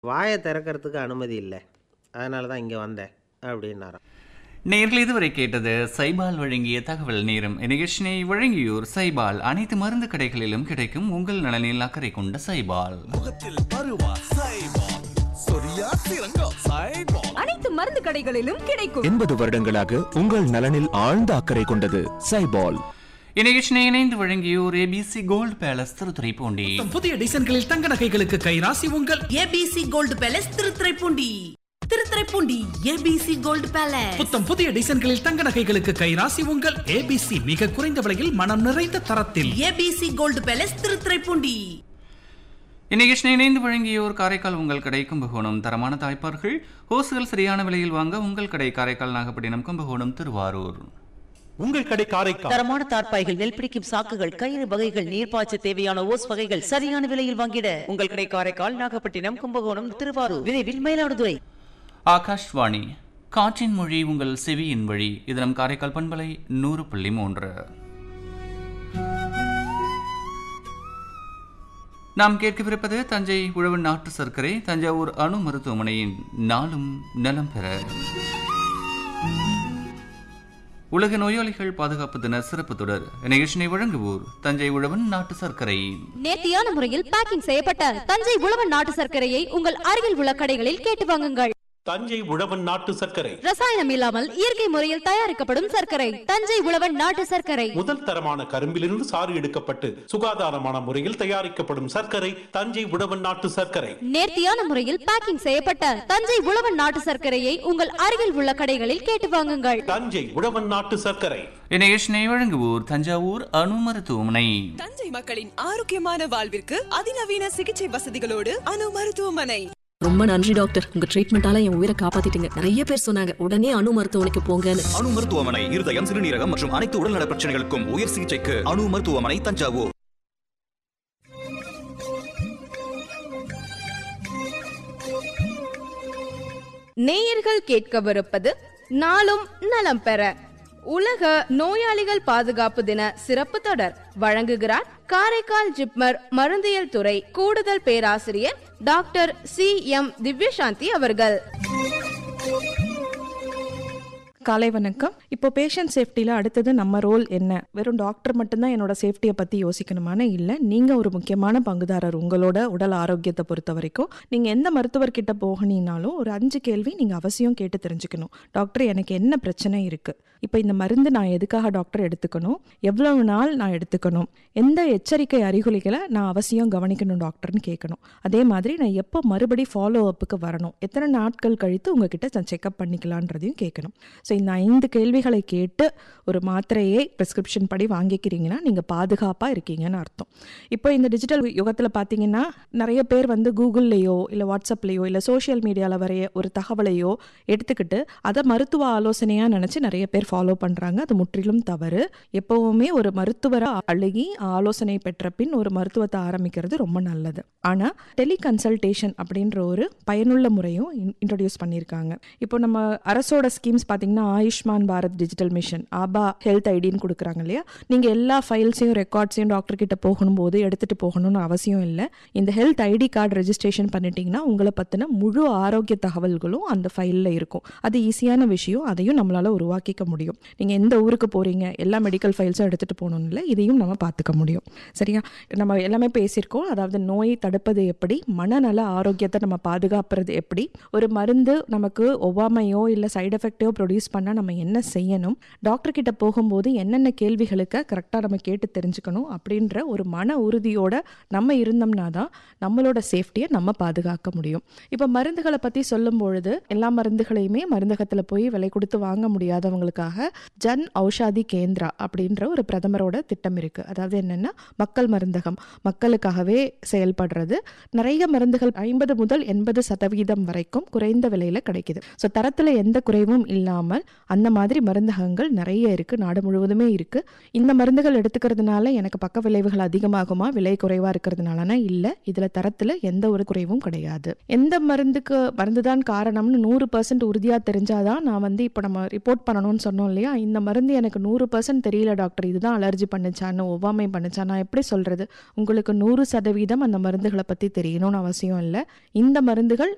வாயை திறக்கிறதுக்கு அனுமதி இல்லை அதனால தான் இங்கே வந்தேன் அப்படின்னாராம் நேர்கள் இதுவரை கேட்டது சைபால் வழங்கிய தகவல் நேரம் நிகழ்ச்சியை வழங்கியோர் சைபால் அனைத்து மருந்து கடைகளிலும் கிடைக்கும் உங்கள் நலனில் அக்கறை கொண்ட சைபால் முகத்தில் பருவா சைபால் சொரியா சிறங்கா சைபால் அனைத்து மருந்து கடைகளிலும் கிடைக்கும் எண்பது வருடங்களாக உங்கள் நலனில் ஆழ்ந்த அக்கறை கொண்டது சைபால் இந்நிகழ்ச்சியை இணைந்து வழங்கியோர் ஏபிசி கோல்ட் பேலஸ் திருத்துறைப்பூண்டி புதிய டிசைன்களில் தங்க நகைகளுக்கு கைராசி உங்கள் ABC gold palace Thiruthuraipoondi Thiruthuraipoondi ABC gold palace புத்தம் புதிய டிசைன்களில் தங்க நகைகளுக்கு கைராசி உங்கள் ஏபிசி மிக குறைந்த விலையில் மனம் நிறைந்த தரத்தில் ஏபிசி கோல்டு பேலஸ் திருத்துறைப்பூண்டி இந்நிகழ்ச்சியை இணைந்து வழங்கியோர் காரைக்கால் உங்கள் கடை கும்பகோணம் தரமான தாய்ப்பார்கள் ஹோஸ்கள் சரியான விலையில் வாங்க உங்கள் கடை காரைக்கால் நாகப்பட்டினம் கும்பகோணம் திருவாரூர் உங்கள் கடை காரைக்கால் தரமான தார்ப்பாய்கள் நெல் பிடிக்கும் சாக்குகள் கயிறு வகைகள் நீர்ப்பாய்ச்ச தேவையான ஓஸ் வகைகள் சரியான விலையில் வாங்கிட உங்கள் கடை காரைக்கால் நாகப்பட்டினம் கும்பகோணம் திருவாரூர் விரைவில் மயிலாடுதுறை ஆகாஷ்வாணி காற்றின் மொழி உங்கள் செவியின் வழி இது நம் காரைக்கால் பண்பலை நூறு புள்ளி மூன்று நாம் கேட்கவிருப்பது தஞ்சை உழவன் நாட்டு சர்க்கரை தஞ்சாவூர் அணு மருத்துவமனையின் நாளும் நலம் பெற உலக நோயாளிகள் பாதுகாப்பு தின சிறப்பு தொடர் நிகழ்ச்சியை வழங்குவோர் தஞ்சை உழவன் நாட்டு சர்க்கரை நேர்த்தியான முறையில் பேக்கிங் செய்யப்பட்ட தஞ்சை உழவன் நாட்டு சர்க்கரையை உங்கள் அருகில் உள்ள கடைகளில் கேட்டு வாங்குங்கள் தஞ்சை உழவன் நாட்டு சர்க்கரை ரசாயனம் இல்லாமல் இயற்கை முறையில் தயாரிக்கப்படும் சர்க்கரை தஞ்சை உழவன் நாட்டு சர்க்கரை முதல் தரமான கரும்பிலிருந்து சாறு எடுக்கப்பட்டு சுகாதாரமான முறையில் தயாரிக்கப்படும் சர்க்கரை தஞ்சை உழவன் நாட்டு சர்க்கரை நேர்த்தியான முறையில் பேக்கிங் செய்யப்பட்ட தஞ்சை உழவன் நாட்டு சர்க்கரையை உங்கள் அருகில் உள்ள கடைகளில் கேட்டு வாங்குங்கள் தஞ்சை உழவன் நாட்டு சர்க்கரை இந்நிகழ்ச்சியை வழங்குவோர் தஞ்சாவூர் அணு மருத்துவமனை தஞ்சை மக்களின் ஆரோக்கியமான வாழ்விற்கு அதிநவீன சிகிச்சை வசதிகளோடு அணு மருத்துவமனை ரொம்ப நன்றி டாக்டர் உங்க ட்ரீட்மெண்டால என் உயிரை காப்பாத்திட்டீங்க நிறைய பேர் சொன்னாங்க உடனே அணு மருத்துவமனைக்கு போங்கன்னு அணு மருத்துவமனை இருதயம் சிறுநீரகம் மற்றும் அனைத்து உடல்நல பிரச்சனைகளுக்கும் உயர் சிகிச்சைக்கு அணு மருத்துவமனை தஞ்சாவூர் நேயர்கள் கேட்கவிருப்பது நாளும் நலம் பெற உலக நோயாளிகள் பாதுகாப்பு தின சிறப்பு தொடர் வழங்குகிறார் காரைக்கால் ஜிப்மர் மருந்தியல் துறை கூடுதல் பேராசிரியர் டாக்டர் சி எம் திவ்யசாந்தி அவர்கள் காலை வணக்கம் இப்போ பேஷண்ட் சேஃப்டியில் அடுத்தது நம்ம ரோல் என்ன வெறும் டாக்டர் மட்டும்தான் என்னோட சேஃப்டியை பற்றி யோசிக்கணுமானே இல்லை நீங்கள் ஒரு முக்கியமான பங்குதாரர் உங்களோட உடல் ஆரோக்கியத்தை பொறுத்த வரைக்கும் நீங்கள் எந்த மருத்துவர்கிட்ட போகணினாலும் ஒரு அஞ்சு கேள்வி நீங்கள் அவசியம் கேட்டு தெரிஞ்சுக்கணும் டாக்டர் எனக்கு என்ன பிரச்சனை இருக்குது இப்போ இந்த மருந்து நான் எதுக்காக டாக்டர் எடுத்துக்கணும் எவ்வளவு நாள் நான் எடுத்துக்கணும் எந்த எச்சரிக்கை அறிகுறிகளை நான் அவசியம் கவனிக்கணும் டாக்டர்னு கேட்கணும் அதே மாதிரி நான் எப்போ மறுபடி ஃபாலோ அப்புக்கு வரணும் எத்தனை நாட்கள் கழித்து உங்ககிட்ட நான் செக்அப் பண்ணிக்கலான்றதையும் கேட்கணும் ஸோ இந்த ஐந்து கேள்விகளை கேட்டு ஒரு மாத்திரையை ப்ரெஸ்கிரிப்ஷன் படி வாங்கிக்கிறீங்கன்னா நீங்கள் பாதுகாப்பாக இருக்கீங்கன்னு அர்த்தம் இப்போ இந்த டிஜிட்டல் யுகத்தில் பார்த்தீங்கன்னா நிறைய பேர் வந்து கூகுள்லேயோ இல்லை வாட்ஸ்அப்லேயோ இல்லை சோஷியல் மீடியாவில் வரைய ஒரு தகவலையோ எடுத்துக்கிட்டு அதை மருத்துவ ஆலோசனையாக நினச்சி நிறைய பேர் ஃபாலோ பண்ணுறாங்க அது முற்றிலும் தவறு எப்போவுமே ஒரு மருத்துவரை அழுகி ஆலோசனை பெற்ற பின் ஒரு மருத்துவத்தை ஆரம்பிக்கிறது ரொம்ப நல்லது ஆனால் டெலி கன்சல்டேஷன் அப்படின்ற ஒரு பயனுள்ள முறையும் இன்ட்ரடியூஸ் பண்ணியிருக்காங்க இப்போ நம்ம அரசோட ஸ்கீம்ஸ் பார்த்தீங்கன்னா Ayushman Bharat digital mission ABHA health ஐடின்னு கொடுக்குறாங்க இல்லையா நீங்கள் எல்லா ஃபைல்ஸையும் ரெக்கார்ட்ஸையும் டாக்டர் கிட்ட போகணும் போது எடுத்துகிட்டு போகணும்னு அவசியம் இல்லை இந்த ஹெல்த் ஐடி கார்டு ரெஜிஸ்ட்ரேஷன் பண்ணிட்டீங்கன்னா உங்களை பற்றின முழு ஆரோக்கிய தகவல்களும் அந்த ஃபைலில் இருக்கும் அது ஈஸியான விஷயம் அதையும் நம்மளால் உருவாக்கிக்க முடியும் நீங்கள் எந்த ஊருக்கு போகிறீங்க எல்லா மெடிக்கல் ஃபைல்ஸும் எடுத்துகிட்டு போகணும்னு இல்லை இதையும் நம்ம பார்த்துக்க முடியும் சரியா நம்ம எல்லாமே பேசியிருக்கோம் அதாவது நோய் தடுப்பது எப்படி மனநல ஆரோக்கியத்தை நம்ம பாதுகாப்புறது எப்படி ஒரு மருந்து நமக்கு ஒவ்வாமையோ இல்லை சைடு எஃபெக்டையோ ப்ரொடியூஸ் பண்ணால் நம்ம என்ன செய்யணும் டாக்டர் கிட்ட போகும்போது என்னென்ன கேள்விகளுக்கு கரெக்டாக நம்ம கேட்டு தெரிஞ்சுக்கணும் அப்படின்ற ஒரு மன உறுதியோட நம்ம இருந்தோம்னா தான் நம்மளோட சேஃப்டியை நம்ம பாதுகாக்க முடியும் இப்போ மருந்துகளை பற்றி சொல்லும் பொழுது எல்லா மருந்துகளையுமே மருந்தகத்தில் போய் விலை கொடுத்து வாங்க முடியாதவங்களுக்காக ஜன் ஔஷாதி கேந்திரா அப்படின்ற ஒரு பிரதமரோட திட்டம் இருக்குது அதாவது என்னென்னா மக்கள் மருந்தகம் மக்களுக்காகவே செயல்படுறது நிறைய மருந்துகள் ஐம்பது முதல் எண்பது சதவீதம் வரைக்கும் குறைந்த விலையில் கிடைக்குது ஸோ தரத்தில் எந்த குறைவும் இல்லாமல் அந்த மாதிரி மருந்தகங்கள் நிறைய இருக்குது நாடு முழுவதுமே இருக்குது இந்த மருந்துகள் எடுத்துக்கிறதுனால எனக்கு பக்க விளைவுகள் அதிகமாகுமா விலை குறைவாக இருக்கிறதுனாலனா இல்லை இதில் தரத்தில் எந்த ஒரு குறைவும் கிடையாது எந்த மருந்துக்கு மருந்து தான் காரணம்னு நூறு பர்சன்ட் உறுதியாக தெரிஞ்சாதான் நான் வந்து இப்போ நம்ம ரிப்போர்ட் பண்ணணும்னு சொன்னோம் இல்லையா இந்த மருந்து எனக்கு நூறு பர்சன்ட் தெரியல டாக்டர் இதுதான் அலர்ஜி பண்ணுச்சான்னு ஒவ்வாமை பண்ணுச்சா நான் எப்படி சொல்கிறது உங்களுக்கு நூறு சதவீதம் அந்த மருந்துகளை பற்றி தெரியணும்னு அவசியம் இல்லை இந்த மருந்துகள்